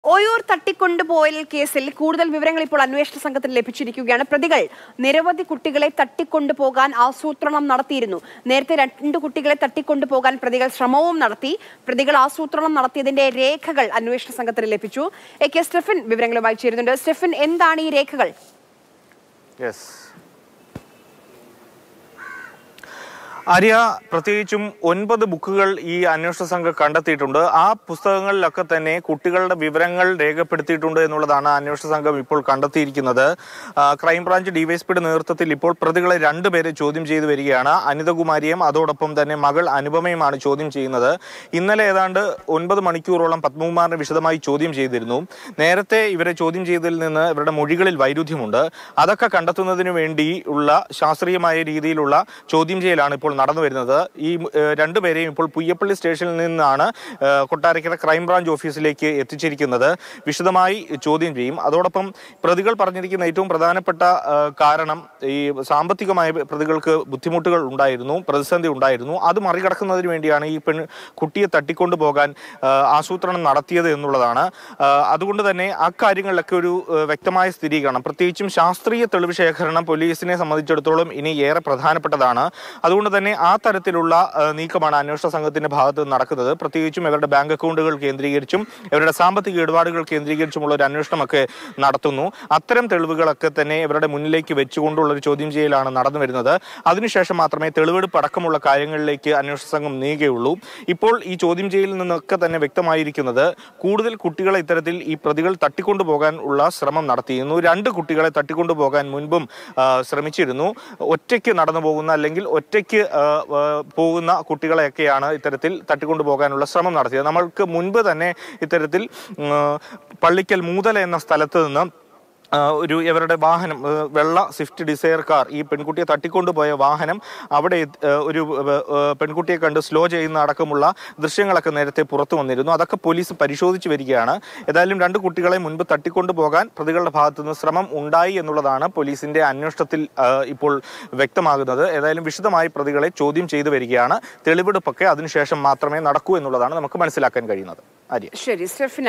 ഒയൂർ തട്ടിക്കൊണ്ടുപോയൽ കേസിൽ കൂടുതൽ വിവരങ്ങൾ ഇപ്പോൾ അന്വേഷണ സംഘത്തിന് ലഭിച്ചിരിക്കുകയാണ് പ്രതികൾ നിരവധി കുട്ടികളെ തട്ടിക്കൊണ്ടുപോകാൻ ആസൂത്രണം നടത്തിയിരുന്നു നേരത്തെ രണ്ട് കുട്ടികളെ തട്ടിക്കൊണ്ടുപോകാൻ പ്രതികൾ ശ്രമവും നടത്തി പ്രതികൾ ആസൂത്രണം നടത്തിയതിന്റെ രേഖകൾ അന്വേഷണ സംഘത്തിന് ലഭിച്ചു എ കെ സ്റ്റെഫിൻ വിവരങ്ങളുമായി ചേരുന്നുണ്ട് സ്റ്റെഫിൻ എന്താണ് ഈ രേഖകൾ യെസ് ആര്യ പ്രത്യേകിച്ചും ഒൻപത് ബുക്കുകൾ ഈ അന്വേഷണ സംഘം കണ്ടെത്തിയിട്ടുണ്ട് ആ പുസ്തകങ്ങളിലൊക്കെ തന്നെ കുട്ടികളുടെ വിവരങ്ങൾ രേഖപ്പെടുത്തിയിട്ടുണ്ട് എന്നുള്ളതാണ് അന്വേഷണ സംഘം ഇപ്പോൾ കണ്ടെത്തിയിരിക്കുന്നത് ആ, ക്രൈംബ്രാഞ്ച് ഡിവൈഎസ്പിയുടെ നേതൃത്വത്തിൽ ഇപ്പോൾ പ്രതികളെ രണ്ടുപേരെ ചോദ്യം ചെയ്തു വരികയാണ് അനിതകുമാരിയും അതോടൊപ്പം തന്നെ മകൾ അനുപമയുമാണ് ചോദ്യം ചെയ്യുന്നത് ഇന്നലെ ഏതാണ്ട് ഒൻപത് മണിക്കൂറോളം പത്മകുമാറിനെ വിശദമായി ചോദ്യം ചെയ്തിരുന്നു നേരത്തെ ഇവരെ ചോദ്യം ചെയ്തതിൽ നിന്ന് ഇവരുടെ മൊഴികളിൽ വൈരുദ്ധ്യമുണ്ട് അതൊക്കെ കണ്ടെത്തുന്നതിന് വേണ്ടി ഉള്ള ശാസ്ത്രീയമായ രീതിയിലുള്ള ചോദ്യം ചെയ്യലാണ് ഇപ്പോൾ നടന്നു വരുന്നത് ഈ ഏഹ്, രണ്ടുപേരെയും ഇപ്പോൾ പുയ്യപ്പള്ളി സ്റ്റേഷനിൽ നിന്നാണ് ഏഹ്, കൊട്ടാരക്കര ക്രൈംബ്രാഞ്ച് ഓഫീസിലേക്ക് എത്തിച്ചിരിക്കുന്നത് വിശദമായി ചോദ്യം ചെയ്യും അതോടൊപ്പം പ്രതികൾ പറഞ്ഞിരിക്കുന്ന ഏറ്റവും പ്രധാനപ്പെട്ട ഏഹ്, കാരണം ഈ സാമ്പത്തികമായ പ്രതികൾക്ക് ബുദ്ധിമുട്ടുകൾ ഉണ്ടായിരുന്നു പ്രതിസന്ധി ഉണ്ടായിരുന്നു അത് മറികടക്കുന്നതിന് വേണ്ടിയാണ് ഈ പെൺ കുട്ടിയെ തട്ടിക്കൊണ്ടു പോകാൻ ഏഹ്, ആസൂത്രണം നടത്തിയത് എന്നുള്ളതാണ് ഏഹ്, അതുകൊണ്ട് തന്നെ അക്കാര്യങ്ങളിലൊക്കെ ഒരു ഏഹ്, വ്യക്തമായ സ്ഥിരീകരണം പ്രത്യേകിച്ചും ശാസ്ത്രീയ തെളിവ് ശേഖരണം പോലീസിനെ സംബന്ധിച്ചിടത്തോളം ഇനി ഏറെ പ്രധാനപ്പെട്ടതാണ് അതുകൊണ്ട് തന്നെ ആ തരത്തിലുള്ള ഏഹ്, നീക്കമാണ് അന്വേഷണ സംഘത്തിന്റെ ഭാഗത്ത് നിന്ന് നടക്കുന്നത് പ്രത്യേകിച്ചും ഇവരുടെ ബാങ്ക് അക്കൗണ്ടുകൾ കേന്ദ്രീകരിച്ചും ഇവരുടെ സാമ്പത്തിക ഇടപാടുകൾ കേന്ദ്രീകരിച്ചുമുള്ള ഒരു അന്വേഷണമൊക്കെ നടത്തുന്നു അത്തരം തെളിവുകളൊക്കെ തന്നെ ഇവരുടെ മുന്നിലേക്ക് വെച്ചുകൊണ്ടുള്ള ഒരു ചോദ്യം ചെയ്യലാണ് നടന്നു വരുന്നത് അതിനുശേഷം മാത്രമേ തെളിവെടുപ്പ് അടക്കമുള്ള കാര്യങ്ങളിലേക്ക് അന്വേഷണ സംഘം നീങ്ങുകയുള്ളൂ ഇപ്പോൾ ഈ ചോദ്യം ചെയ്യലിൽ നിന്നൊക്കെ തന്നെ വ്യക്തമായിരിക്കുന്നത് കൂടുതൽ കുട്ടികളെ ഇത്തരത്തിൽ ഈ പ്രതികൾ തട്ടിക്കൊണ്ടു പോകാൻ ഉള്ള ശ്രമം നടത്തിയിരുന്നു രണ്ട് കുട്ടികളെ തട്ടിക്കൊണ്ടു പോകാൻ മുൻപും ആ, ശ്രമിച്ചിരുന്നു ഒറ്റയ്ക്ക് നടന്നു പോകുന്ന അല്ലെങ്കിൽ ഒറ്റയ്ക്ക് ആ, ആ, പോകുന്ന കുട്ടികളെയൊക്കെയാണ് ഇത്തരത്തിൽ തട്ടിക്കൊണ്ടു പോകാനുള്ള ശ്രമം നടത്തിയത് നമ്മൾക്ക് മുൻപ് തന്നെ ഇത്തരത്തിൽ ഉം, പള്ളിക്കൽ മൂതല എന്ന സ്ഥലത്ത് നിന്ന് ആ, ഒരു ഇവരുടെ വാഹനം ആ, വെള്ള സ്വിഫ്റ്റ് ഡിസയർ കാർ ഈ പെൺകുട്ടിയെ തട്ടിക്കൊണ്ടുപോയ വാഹനം അവിടെ എത്തി- ആ, ഒരു ആ, ആ, പെൺകുട്ടിയെ കണ്ട് സ്ലോ ചെയ്യുന്ന അടക്കമുള്ള ദൃശ്യങ്ങളൊക്കെ നേരത്തെ പുറത്തു വന്നിരുന്നു അതൊക്കെ പോലീസ് പരിശോധിച്ച് വരികയാണ് ഏതായാലും രണ്ട് കുട്ടികളെ മുൻപ് തട്ടിക്കൊണ്ടു പോകാൻ പ്രതികളുടെ ഭാഗത്തുനിന്ന് ശ്രമം ഉണ്ടായി എന്നുള്ളതാണ് പോലീസിന്റെ അന്വേഷണത്തിൽ ആ, ഇപ്പോൾ വ്യക്തമാകുന്നത് ഏതായാലും വിശദമായി പ്രതികളെ ചോദ്യം ചെയ്തു വരികയാണ് തെളിവെടുപ്പൊക്കെ അതിനുശേഷം മാത്രമേ നടക്കൂ എന്നുള്ളതാണ് നമുക്ക് മനസ്സിലാക്കാൻ കഴിയുന്നത് ആര്യ ശരി സ്റ്റെഫിൻ